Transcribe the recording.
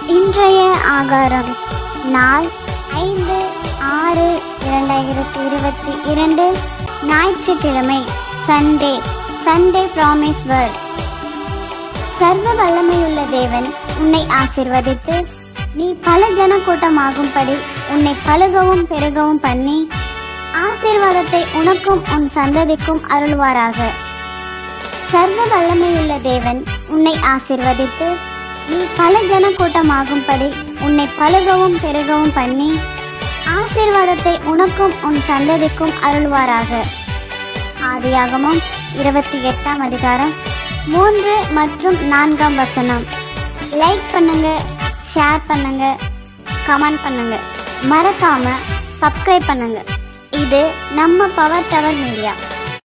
இன்றைய ஆகாரம் நாள் ஐந்து ஆறு இரண்டாயிரத்தி இருபத்தி இரண்டு ஞாயிற்றுக்கிழமை சண்டே சண்டே ப்ராமிஸ் வேர்ட் சர்வ வல்லமையுள்ள தேவன் உன்னை ஆசிர்வதித்து நீ பல ஜன கூட்டமாகும்படி உன்னை பழுகவும் பெருகவும் பண்ணி ஆசீர்வாதத்தை உனக்கும் உன் சந்ததிக்கும் அருள்வாராக சர்வ வல்லமையுள்ள தேவன் உன்னை ஆசிர்வதித்து நீ பல ஜன கூட்டமாகும்படி உன்னை பழுகவும் பெருகவும் பண்ணி ஆசீர்வாதத்தை உனக்கும் உன் சந்ததிக்கும் அருள்வாராக ஆதியாகமம் இருபத்தி எட்டாம் அதிகாரம் மூன்று மற்றும் நான்காம் வசனம் லைக் பண்ணுங்க ஷேர் பண்ணுங்க கமெண்ட் பண்ணுங்க மறக்காம சப்ஸ்கிரைப் பண்ணுங்க இது நம்ம பவர் டவர் மீடியா